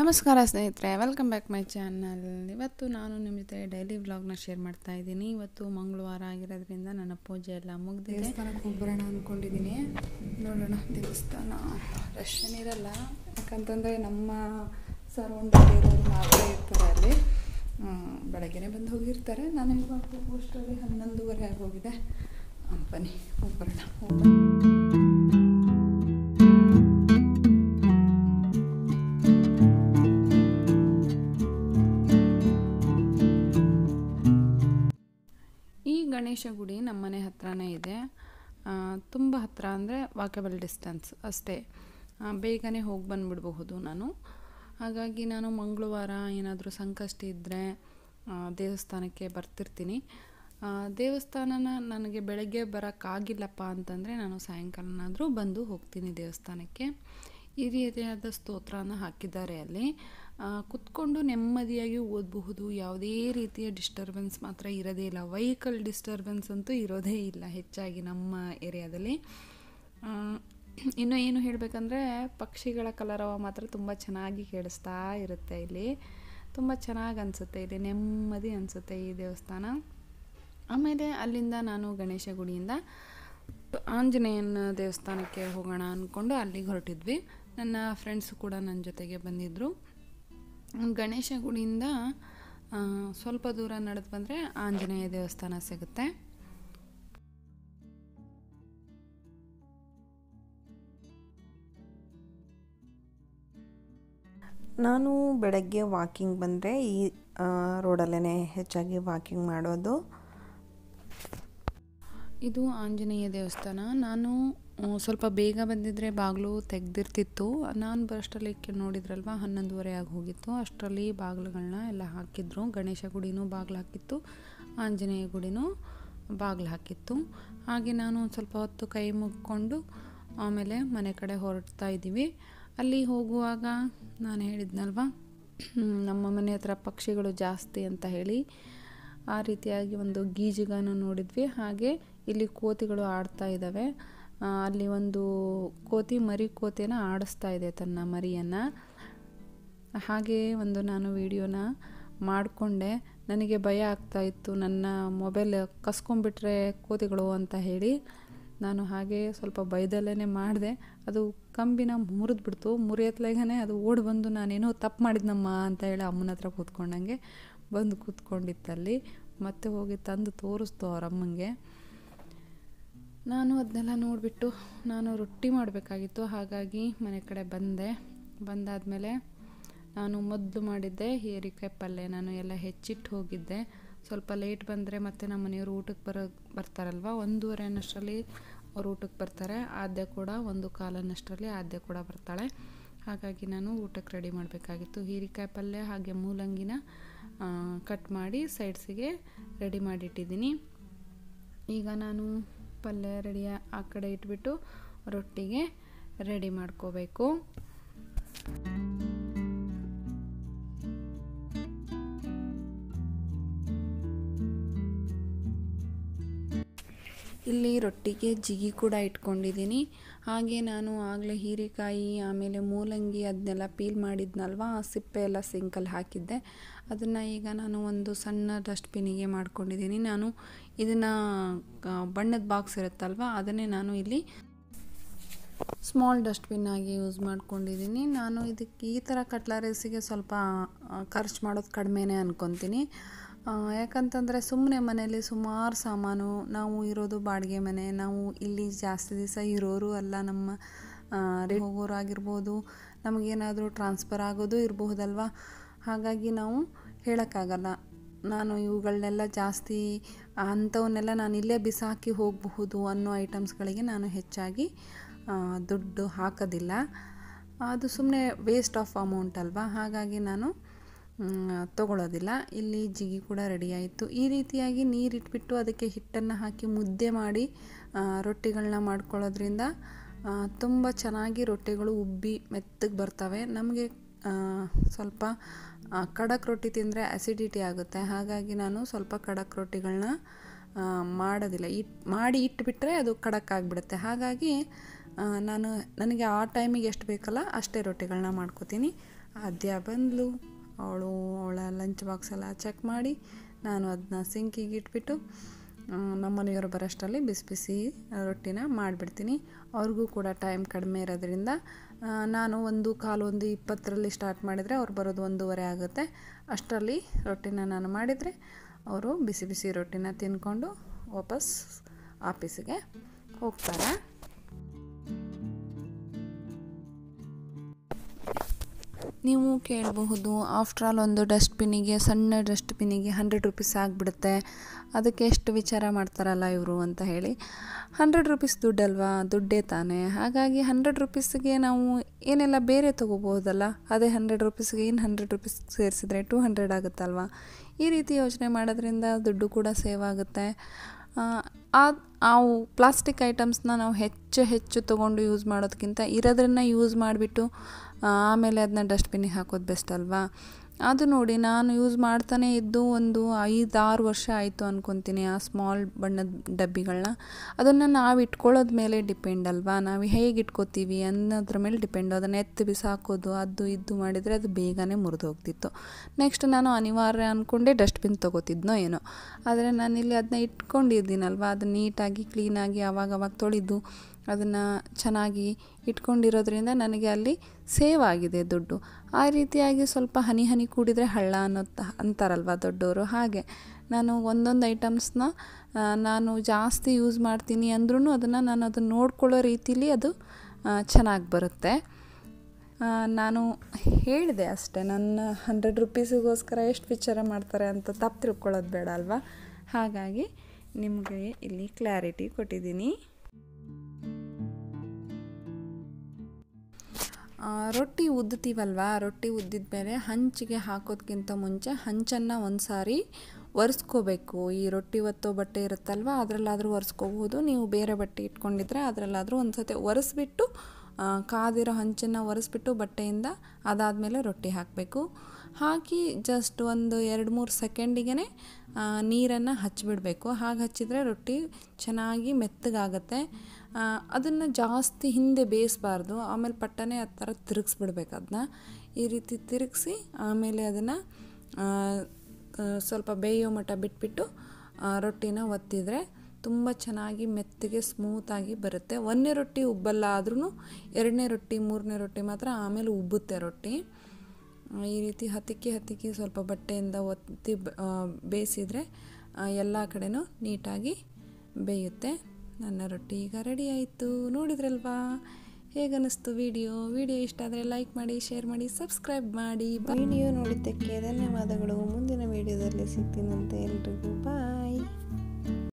ನಮಸ್ಕಾರ ಸ್ನೇಹಿತರೆ welcome back my channel ಇವತ್ತು ನಾನು ನಿಮ್ಮ ಜೊತೆ ಡೈಲಿ ವ್ಲಾಗ್ನ ಶೇರ್ ಮಾಡ್ತಾ ಇದ್ದೀನಿ ಇವತ್ತು ಮಂಗಳವಾರ ಆಗಿರೋದ್ರಿಂದ ನನ್ನ ಪೂಜೆ ಎಲ್ಲ ಮುಗ್ದಿದೆ ದೇವಸ್ಥಾನಕ್ಕೆ ಹೋಗ್ಬರೋಣ ಅಂದ್ಕೊಂಡಿದ್ದೀನಿ ನೋಡೋಣ ದೇವಸ್ಥಾನ ರಶ್ ಏನಿರಲ್ಲ ಯಾಕಂತಂದರೆ ನಮ್ಮ ಸರೌಂಡಿಂಗ್ ಇರೋರು ಮಾತ್ರ ಇರ್ತಾರೆ ಅಲ್ಲಿ ಹ್ಮ್, ಬೆಳಗ್ಗೆನೇ ಬಂದು ಹೋಗಿರ್ತಾರೆ ನಾನು ಇವಾಗ ಹೋಗೋಷ್ಟರಲ್ಲಿ ಹನ್ನೊಂದುವರೆ ಆಗೋಗಿದೆ ಆ, ಬನ್ನಿ ಹೋಗ್ಬರೋಣ ಹೋಗ್ಬರೋಣ ಈ ಗಣೇಶ ಗುಡಿ ನಮ್ಮ ಮನೆ ಹತ್ರನೇ ಇದೆ ಆ, ತುಂಬ ಹತ್ತಿರ ಅಂದರೆ ವಾಕಬಲ್ ಡಿಸ್ಟೆನ್ಸ್ ಅಷ್ಟೇ ಆ, ಬೇಗನೆ ಹೋಗಿ ಬಂದುಬಿಡಬಹುದು ನಾನು ಹಾಗಾಗಿ ನಾನು ಮಂಗಳವಾರ ಏನಾದರೂ ಸಂಕಷ್ಟಿ ಇದ್ದರೆ ದೇವಸ್ಥಾನಕ್ಕೆ ಬರ್ತಿರ್ತೀನಿ ಆ, ದೇವಸ್ಥಾನನ ನನಗೆ ಬೆಳಗ್ಗೆ ಬರೋಕ್ಕಾಗಿಲ್ಲಪ್ಪ ಅಂತಂದರೆ ನಾನು ಸಾಯಂಕಾಲನಾದರೂ ಬಂದು ಹೋಗ್ತೀನಿ ದೇವಸ್ಥಾನಕ್ಕೆ ಈ ರೀತಿಯಾದ ಸ್ತೋತ್ರನ ಹಾಕಿದ್ದಾರೆ ಅಲ್ಲಿ ಆ, ಕುತ್ಕೊಂಡು ನೆಮ್ಮದಿಯಾಗಿ ಓದಬಹುದು ಯಾವುದೇ ರೀತಿಯ ಡಿಸ್ಟರ್ಬೆನ್ಸ್ ಮಾತ್ರ ಇರೋದೇ ಇಲ್ಲ ವೆಹಿಕಲ್ ಡಿಸ್ಟರ್ಬೆನ್ಸ್ ಅಂತೂ ಇರೋದೇ ಇಲ್ಲ ಹೆಚ್ಚಾಗಿ ನಮ್ಮ ಏರಿಯಾದಲ್ಲಿ ಆ, ಇನ್ನು ಏನು ಹೇಳಬೇಕಂದ್ರೆ ಪಕ್ಷಿಗಳ ಕಲರವ ಮಾತ್ರ ತುಂಬ ಚೆನ್ನಾಗಿ ಕೇಳಿಸ್ತಾ ಇರುತ್ತೆ ಇಲ್ಲಿ ತುಂಬ ಚೆನ್ನಾಗಿ ಅನಿಸುತ್ತೆ ಇಲ್ಲಿ ನೆಮ್ಮದಿ ಅನಿಸುತ್ತೆ ಈ ದೇವಸ್ಥಾನ ಆಮೇಲೆ ಅಲ್ಲಿಂದ ನಾನು ಗಣೇಶ ಗುಡಿಯಿಂದ ಆಂಜನೇಯನ ದೇವಸ್ಥಾನಕ್ಕೆ ಹೋಗೋಣ ಅಂದ್ಕೊಂಡು ಅಲ್ಲಿಗೆ ಹೊರಟಿದ್ವಿ ನನ್ನ ಫ್ರೆಂಡ್ಸು ಕೂಡ ನನ್ನ ಜೊತೆಗೆ ಬಂದಿದ್ದರು ಗಣೇಶ ಗುಡಿಯಿಂದ ಆ, ಸ್ವಲ್ಪ ದೂರ ನಡೆದು ಬಂದರೆ ಆಂಜನೇಯ ದೇವಸ್ಥಾನ ಸಿಗುತ್ತೆ ನಾನು ಬೆಳಗ್ಗೆ ವಾಕಿಂಗ್ ಬಂದರೆ ಈ ರೋಡಲ್ಲೇ ಹೆಚ್ಚಾಗಿ ವಾಕಿಂಗ್ ಮಾಡೋದು ಇದು ಆಂಜನೇಯ ದೇವಸ್ಥಾನ ನಾನು ಆ, ಸ್ವಲ್ಪ ಬೇಗ ಬಂದಿದ್ದರೆ ಬಾಗಿಲು ತೆಗ್ದಿರ್ತಿತ್ತು ನಾನು ಬರೋಷ್ಟರಲ್ಲಿ ಕೆ- ನೋಡಿದ್ರಲ್ವ ಹನ್ನೊಂದುವರೆ ಆಗಿ ಹೋಗಿತ್ತು ಅಷ್ಟರಲ್ಲಿ ಬಾಗಿಲುಗಳನ್ನ ಎಲ್ಲ ಹಾಕಿದ್ರು ಗಣೇಶ ಗುಡಿನೂ ಬಾಗಿಲು ಹಾಕಿತ್ತು ಆಂಜನೇಯ ಗುಡಿನೂ ಬಾಗಿಲು ಹಾಕಿತ್ತು ಹಾಗೆ ನಾನು ಒಂದು ಸ್ವಲ್ಪ ಹೊತ್ತು ಕೈ ಮುಗ್ಕೊಂಡು ಆಮೇಲೆ ಮನೆ ಕಡೆ ಹೊರಡ್ತಾ ಇದ್ದೀವಿ ಅಲ್ಲಿ ಹೋಗುವಾಗ ನಾನು ಹೇಳಿದ್ನಲ್ವ ಹ್ಮ್, ನಮ್ಮ ಮನೆ ಹತ್ರ ಪಕ್ಷಿಗಳು ಜಾಸ್ತಿ ಅಂತ ಹೇಳಿ ಆ ರೀತಿಯಾಗಿ ಒಂದು ಗೀಜುಗಾನ ನೋಡಿದ್ವಿ ಹಾಗೆ ಇಲ್ಲಿ ಕೋತಿಗಳು ಆಡ್ತಾ ಇದ್ದಾವೆ ಆ, ಅಲ್ಲಿ ಒಂದು ಕೋತಿ ಮರಿ ಕೋತಿನ ಆಡಿಸ್ತಾ ಇದೆ ತನ್ನ ಮರಿಯನ್ನು ಹಾಗೆ ಒಂದು ನಾನು ವಿಡಿಯೋನ ಮಾಡಿಕೊಂಡೆ ನನಗೆ ಭಯ ಆಗ್ತಾ ಇತ್ತು ನನ್ನ ಮೊಬೈಲ್ ಕಸ್ಕೊಂಡ್ಬಿಟ್ರೆ ಕೋತಿಗಳು ಅಂತ ಹೇಳಿ ನಾನು ಹಾಗೆ ಸ್ವಲ್ಪ ಭಯದಲ್ಲೇ ಮಾಡಿದೆ ಅದು ಕಂಬಿನ ಮುರಿದ್ಬಿಡ್ತು ಮುರಿಯತ್ಲಾಗೇ ಅದು ಓಡಿ ಬಂದು ನಾನೇನೋ ತಪ್ಪು ಮಾಡಿದ್ನಮ್ಮ ಅಂತ ಹೇಳಿ ಅಮ್ಮನ ಹತ್ರ ಕೂತ್ಕೊಂಡಂಗೆ ಬಂದು ಕೂತ್ಕೊಂಡಿತ್ತಲ್ಲಿ ಮತ್ತೆ ಹೋಗಿ ತಂದು ತೋರಿಸ್ತು ಅವ್ರ ಅಮ್ಮಂಗೆ ನಾನು ಅದನ್ನೆಲ್ಲ ನೋಡಿಬಿಟ್ಟು ನಾನು ರೊಟ್ಟಿ ಮಾಡಬೇಕಾಗಿತ್ತು ಹಾಗಾಗಿ ಮನೆ ಕಡೆ ಬಂದೆ ಬಂದಾದಮೇಲೆ ನಾನು ಮೊದಲು ಮಾಡಿದ್ದೆ ಹೀರೆಕಾಯಿ ಪಲ್ಯ ನಾನು ಎಲ್ಲ ಹೆಚ್ಚಿಟ್ಟು ಹೋಗಿದ್ದೆ ಸ್ವಲ್ಪ ಲೇಟ್ ಬಂದರೆ ಮತ್ತೆ ನಮ್ಮ ಮನೆಯವರು ಊಟಕ್ಕೆ ಬರೋ ಬರ್ತಾರಲ್ವ ಒಂದೂವರೆ ಅನ್ನಷ್ಟರಲ್ಲಿ ಅವ್ರು ಊಟಕ್ಕೆ ಬರ್ತಾರೆ ಆದ್ಯ ಕೂಡ ಒಂದು ಕಾಲನ್ನಷ್ಟರಲ್ಲಿ ಆದ್ಯ ಕೂಡ ಬರ್ತಾಳೆ ಹಾಗಾಗಿ ನಾನು ಊಟಕ್ಕೆ ರೆಡಿ ಮಾಡಬೇಕಾಗಿತ್ತು ಹೀರೆಕಾಯಿ ಪಲ್ಯ ಹಾಗೆ ಮೂಲಂಗಿನ ಕಟ್ ಮಾಡಿ ಸೈಡ್ಸಿಗೆ ರೆಡಿ ಮಾಡಿಟ್ಟಿದ್ದೀನಿ ಈಗ ನಾನು ಪಲ್ಯ ರೆಡಿ ಆ ಕಡೆ ಇಟ್ಬಿಟ್ಟು ರೊಟ್ಟಿಗೆ ರೆಡಿ ಮಾಡ್ಕೋಬೇಕು ಇಲ್ಲಿ ರೊಟ್ಟಿಗೆ ಜಿಗಿ ಕೂಡ ಇಟ್ಕೊಂಡಿದ್ದೀನಿ ಹಾಗೆ ನಾನು ಆಗಲೇ ಹೀರೆಕಾಯಿ ಆಮೇಲೆ ಮೂಲಂಗಿ ಅದನ್ನೆಲ್ಲ ಪೀಲ್ ಮಾಡಿದ್ನಲ್ವ ಆ ಸಿಪ್ಪೆ ಎಲ್ಲ ಸಿಂಕಲ್ಲಿ ಹಾಕಿದ್ದೆ ಅದನ್ನು ಈಗ ನಾನು ಒಂದು ಸಣ್ಣ ಡಸ್ಟ್ಬಿನ್ನಿಗೆ ಮಾಡ್ಕೊಂಡಿದ್ದೀನಿ ನಾನು ಇದನ್ನು ಬಣ್ಣದ ಬಾಕ್ಸ್ ಇರುತ್ತಲ್ವ ಅದನ್ನೇ ನಾನು ಇಲ್ಲಿ ಸ್ಮಾಲ್ ಡಸ್ಟ್ಬಿನ್ ಆಗಿ ಯೂಸ್ ಮಾಡ್ಕೊಂಡಿದ್ದೀನಿ ನಾನು ಇದಕ್ಕೆ ಈ ಥರ ಕಟ್ಲರೀಸಿಗೆ ಸ್ವಲ್ಪ ಆ, ಖರ್ಚು ಮಾಡೋದು ಕಡಿಮೆನೇ ಅನ್ಕೊತೀನಿ ಆ, ಯಾಕಂತಂದರೆ ಸುಮ್ಮನೆ ಮನೇಲಿ ಸುಮಾರು ಸಾಮಾನು ನಾವು ಇರೋದು ಬಾಡಿಗೆ ಮನೆ ನಾವು ಇಲ್ಲಿ ಜಾಸ್ತಿ ದಿವಸ ಇರೋರು ಅಲ್ಲ ನಮ್ಮ ಆ, ರೆ- ಹೋಗೋರು ಆಗಿರ್ಬೋದು ನಮಗೇನಾದರೂ ಟ್ರಾನ್ಸ್ಫರ್ ಆಗೋದು ಇರಬಹುದಲ್ವ ಹಾಗಾಗಿ ನಾವು ಹೇಳೋಕ್ಕಾಗಲ್ಲ ನಾನು ಇವುಗಳನ್ನೆಲ್ಲ ಜಾಸ್ತಿ ಅಂಥವನ್ನೆಲ್ಲ ನಾನು ಇಲ್ಲೇ ಬಿಸಾಕಿ ಹೋಗಬಹುದು ಅನ್ನೋ ಐಟಮ್ಸ್ಗಳಿಗೆ ನಾನು ಹೆಚ್ಚಾಗಿ ಆ, ದುಡ್ಡು ಹಾಕೋದಿಲ್ಲ ಅದು ಸುಮ್ಮನೆ ವೇಸ್ಟ್ ಆಫ್ ಅಮೌಂಟ್ ಅಲ್ವಾ ಹಾಗಾಗಿ ನಾನು ಮ್, ತಗೊಳ್ಳೋದಿಲ್ಲ ಇಲ್ಲಿ ಜಿಗಿ ಕೂಡ ರೆಡಿ ಆಯಿತು ಈ ರೀತಿಯಾಗಿ ನೀರಿಟ್ಬಿಟ್ಟು ಅದಕ್ಕೆ ಹಿಟ್ಟನ್ನು ಹಾಕಿ ಮುದ್ದೆ ಮಾಡಿ ಆ, ರೊಟ್ಟಿಗಳನ್ನ ಮಾಡ್ಕೊಳ್ಳೋದ್ರಿಂದ ಆ, ತುಂಬ ಚೆನ್ನಾಗಿ ರೊಟ್ಟಿಗಳು ಉಬ್ಬಿ ಮೆತ್ತಗೆ ಬರ್ತವೆ ನಮಗೆ ಆ, ಸ್ವಲ್ಪ ಆ, ಖಡಕ್ ರೊಟ್ಟಿ ತಿಂದರೆ ಅಸಿಡಿಟಿ ಆಗುತ್ತೆ ಹಾಗಾಗಿ ನಾನು ಸ್ವಲ್ಪ ಖಡಕ್ ರೊಟ್ಟಿಗಳನ್ನ ಆ, ಮಾಡೋದಿಲ್ಲ ಇಟ್ ಮಾಡಿ ಇಟ್ಬಿಟ್ರೆ ಅದು ಖಡಕ್ ಆಗಿಬಿಡುತ್ತೆ ಹಾಗಾಗಿ ಆ, ನಾನು ನನಗೆ ಆ ಟೈಮಿಗೆ ಎಷ್ಟು ಬೇಕಲ್ಲ ಅಷ್ಟೇ ರೊಟ್ಟಿಗಳನ್ನ ಮಾಡ್ಕೋತೀನಿ ಆದ್ಯ ಬಂದಳು ಅವಳು ಅವಳ ಲಂಚ್ ಬಾಕ್ಸ್ ಎಲ್ಲ ಚೆಕ್ ಮಾಡಿ ನಾನು ಅದನ್ನ ಸಿಂಕಿಗೆ ಇಟ್ಬಿಟ್ಟು ಆ, ನಮ್ಮ ಮನೆಯವರು ಬರೋಷ್ಟರಲ್ಲಿ ಬಿಸಿ ಬಿಸಿ ರೊಟ್ಟಿನ ಮಾಡಿಬಿಡ್ತೀನಿ ಅವ್ರಿಗೂ ಕೂಡ ಟೈಮ್ ಕಡಿಮೆ ಇರೋದ್ರಿಂದ ಆ, ನಾನು ಒಂದು ಕಾಲು ಒಂದು ಇಪ್ಪತ್ತರಲ್ಲಿ ಸ್ಟಾರ್ಟ್ ಮಾಡಿದರೆ ಅವ್ರು ಬರೋದು ಒಂದೂವರೆ ಆಗುತ್ತೆ ಅಷ್ಟರಲ್ಲಿ ರೊಟ್ಟಿನ ನಾನು ಮಾಡಿದರೆ ಅವರು ಬಿಸಿ ಬಿಸಿ ರೊಟ್ಟಿನ ತಿನ್ಕೊಂಡು ವಾಪಸ್ ಆಫೀಸಿಗೆ ಹೋಗ್ತಾರೆ ನೀವು ಕೇಳಬಹುದು ಆಫ್ಟರ್ ಆಲ್ ಒಂದು ಡಸ್ಟ್ಬಿನ್ನಿಗೆ ಸಣ್ಣ ಡಸ್ಟ್ಬಿನ್ನಿಗೆ ಹಂಡ್ರೆಡ್ ರುಪೀಸ್ ಆಗಿಬಿಡುತ್ತೆ ಅದಕ್ಕೆ ಎಷ್ಟು ವಿಚಾರ ಮಾಡ್ತಾರಲ್ಲ ಇವರು ಅಂತ ಹೇಳಿ ಹಂಡ್ರೆಡ್ ರುಪೀಸ್ ದುಡ್ಡಲ್ವಾ ದುಡ್ಡೇ ತಾನೇ ಹಾಗಾಗಿ ಹಂಡ್ರೆಡ್ ರುಪೀಸ್ಗೆ ನಾವು ಏನೆಲ್ಲ ಬೇರೆ ತೊಗೋಬೋದಲ್ಲ ಅದೇ ಹಂಡ್ರೆಡ್ ರುಪೀಸ್ಗೆ ಇನ್ನು ಹಂಡ್ರೆಡ್ ರುಪೀಸ್ ಸೇರಿಸಿದ್ರೆ ಟೂ ಹಂಡ್ರೆಡ್ ಆಗುತ್ತಲ್ವಾ ಈ ರೀತಿ ಯೋಚನೆ ಮಾಡೋದ್ರಿಂದ ದುಡ್ಡು ಕೂಡ ಸೇವ್ ಆಗುತ್ತೆ ಆ ಅವು ಪ್ಲಾಸ್ಟಿಕ್ ಐಟಮ್ಸ್ನ ನಾವು ಹೆಚ್ಚು ಹೆಚ್ಚು ತೊಗೊಂಡು ಯೂಸ್ ಮಾಡೋದಕ್ಕಿಂತ ಇರೋದನ್ನು ಯೂಸ್ ಮಾಡಿಬಿಟ್ಟು ಆಮೇಲೆ ಅದನ್ನ ಡಸ್ಟ್ಬಿನ್ನಿಗೆ ಹಾಕೋದು ಬೆಸ್ಟ್ ಅಲ್ವಾ ಅದು ನೋಡಿ ನಾನು ಯೂಸ್ ಮಾಡ್ತಾನೆ ಇದ್ದು ಒಂದು ಐದಾರು ವರ್ಷ ಆಯಿತು ಅಂದ್ಕೊತೀನಿ ಆ ಸ್ಮಾಲ್ ಬಣ್ಣದ ಡಬ್ಬಿಗಳನ್ನ ಅದನ್ನು ನಾವು ಇಟ್ಕೊಳ್ಳೋದ ಮೇಲೆ ಡಿಪೆಂಡ್ ಅಲ್ವಾ ನಾವು ಹೇಗೆ ಇಟ್ಕೋತೀವಿ ಅನ್ನೋದ್ರ ಮೇಲೆ ಡಿಪೆಂಡ್ ಅದನ್ನು ಎತ್ತು ಬಿಸಾಕೋದು ಅದು ಇದು ಮಾಡಿದರೆ ಅದು ಬೇಗನೆ ಮುರಿದು ಹೋಗ್ತಿತ್ತು ನೆಕ್ಸ್ಟ್ ನಾನು ಅನಿವಾರ್ಯ ಅಂದ್ಕೊಂಡೇ ಡಸ್ಟ್ಬಿನ್ ತೊಗೋತಿದ್ನೋ ಏನೋ ಆದರೆ ನಾನಿಲ್ಲಿ ಅದನ್ನ ಇಟ್ಕೊಂಡಿದ್ದೀನಲ್ವ ಅದನ್ನ ನೀಟಾಗಿ ಕ್ಲೀನಾಗಿ ಆವಾಗ ಅವಾಗ ತೊಳೆದು ಅದನ್ನು ಚೆನ್ನಾಗಿ ಇಟ್ಕೊಂಡಿರೋದ್ರಿಂದ ನನಗೆ ಅಲ್ಲಿ ಸೇವ್ ಆಗಿದೆ ದುಡ್ಡು ಆ ರೀತಿಯಾಗಿ ಸ್ವಲ್ಪ ಹನಿ ಹನಿ ಕೂಡಿದರೆ ಹಳ್ಳ ಅನ್ನೋ ಅಂತಾರಲ್ವ ದೊಡ್ಡವರು ಹಾಗೆ ನಾನು ಒಂದೊಂದು ಐಟಮ್ಸ್ನ ನಾನು ಜಾಸ್ತಿ ಯೂಸ್ ಮಾಡ್ತೀನಿ ಅಂದ್ರೂ ಅದನ್ನು ನಾನು ಅದನ್ನು ನೋಡ್ಕೊಳ್ಳೋ ರೀತಿಲಿ ಅದು ಚೆನ್ನಾಗಿ ಬರುತ್ತೆ ಆ, ನಾನು ಹೇಳಿದೆ ಅಷ್ಟೇ ನನ್ನ ಹಂಡ್ರೆಡ್ ರುಪೀಸಿಗೋಸ್ಕರ ಎಷ್ಟು ವಿಚಾರ ಮಾಡ್ತಾರೆ ಅಂತ ತಪ್ಪು ತಿಳ್ಕೊಳ್ಳೋದು ಬೇಡ ಅಲ್ವಾ ಹಾಗಾಗಿ ನಿಮಗೆ ಇಲ್ಲಿ ಕ್ಲಾರಿಟಿ ಕೊಟ್ಟಿದ್ದೀನಿ ಆ, ರೊಟ್ಟಿ ಉದ್ದುತ್ತೀವಲ್ವ ರೊಟ್ಟಿ ಉದ್ದಿದ ಮೇಲೆ ಹಂಚಿಗೆ ಹಾಕೋದ್ಕಿಂತ ಮುಂಚೆ ಹಂಚನ್ನು ಒಂದು ಸಾರಿ ಒರೆಸ್ಕೋಬೇಕು ಈ ರೊಟ್ಟಿ ಒತ್ತೋ ಬಟ್ಟೆ ಇರುತ್ತಲ್ವ ಅದರಲ್ಲಾದರೂ ಒರೆಸ್ಕೋಬೋದು ನೀವು ಬೇರೆ ಬಟ್ಟೆ ಇಟ್ಕೊಂಡಿದ್ರೆ ಅದರಲ್ಲಾದರೂ ಒಂದು ಸತಿ ಒರೆಸ್ಬಿಟ್ಟು ಆ, ಕಾದಿರೋ ಹಂಚನ್ನು ಒರೆಸ್ಬಿಟ್ಟು ಬಟ್ಟೆಯಿಂದ ಅದಾದಮೇಲೆ ರೊಟ್ಟಿ ಹಾಕಬೇಕು ಹಾಕಿ ಜಸ್ಟ್ ಒಂದು ಎರಡು ಮೂರು ಸೆಕೆಂಡಿಗೆ ನೀರನ್ನು ಹಚ್ಚಿಬಿಡಬೇಕು ಹಾಗೆ ಹಚ್ಚಿದರೆ ರೊಟ್ಟಿ ಚೆನ್ನಾಗಿ ಮೆತ್ತಗಾಗತ್ತೆ ಅದನ್ನು ಜಾಸ್ತಿ ಹಿಂದೆ ಬೇಯಿಸಬಾರ್ದು ಆಮೇಲೆ ಪಟ್ಟನೆ ಆ ಥರ ತಿರುಗಿಸ್ಬಿಡ್ಬೇಕು ಅದನ್ನ ಈ ರೀತಿ ತಿರುಗಿಸಿ ಆಮೇಲೆ ಅದನ್ನು ಸ್ವಲ್ಪ ಬೇಯೋ ಮಟ್ಟ ಬಿಟ್ಬಿಟ್ಟು ಆ, ರೊಟ್ಟಿನ ಒತ್ತಿದರೆ ತುಂಬ ಚೆನ್ನಾಗಿ ಮೆತ್ತಗೆ ಸ್ಮೂತಾಗಿ ಬರುತ್ತೆ ಒಂದನೇ ರೊಟ್ಟಿ ಉಬ್ಬಲ್ಲ ಆದ್ರೂ ಎರಡನೇ ರೊಟ್ಟಿ ಮೂರನೇ ರೊಟ್ಟಿ ಮಾತ್ರ ಆಮೇಲೆ ಉಬ್ಬುತ್ತೆ ರೊಟ್ಟಿ ಆ, ಈ ರೀತಿ ಹತ್ತಿಕ್ಕಿ ಹತ್ತಿಕ್ಕಿ ಸ್ವಲ್ಪ ಬಟ್ಟೆಯಿಂದ ಒತ್ತಿ ಬ- ಆ, ಬೇಯಿಸಿದರೆ ಎಲ್ಲ ಕಡೆನೂ ನೀಟಾಗಿ ಬೇಯುತ್ತೆ ನನ್ನ ರೊಟ್ಟಿ ಈಗ ರೆಡಿ ಆಯಿತು ನೋಡಿದ್ರಲ್ವಾ ಹೇಗನ್ನಿಸ್ತು ವಿಡಿಯೋ ವಿಡಿಯೋ ಇಷ್ಟ ಆದರೆ ಲೈಕ್ ಮಾಡಿ ಶೇರ್ ಮಾಡಿ ಸಬ್ಸ್ಕ್ರೈಬ್ ಮಾಡಿ ಬಾಯ್ ವಿಡಿಯೋ ನೋಡಿದ್ದಕ್ಕೆ ಧನ್ಯವಾದಗಳು ಮುಂದಿನ ವಿಡಿಯೋದಲ್ಲಿ ಸಿಗ್ತೀನಂತೆ ಎಲ್ರಿಗೂ ಬಾಯ್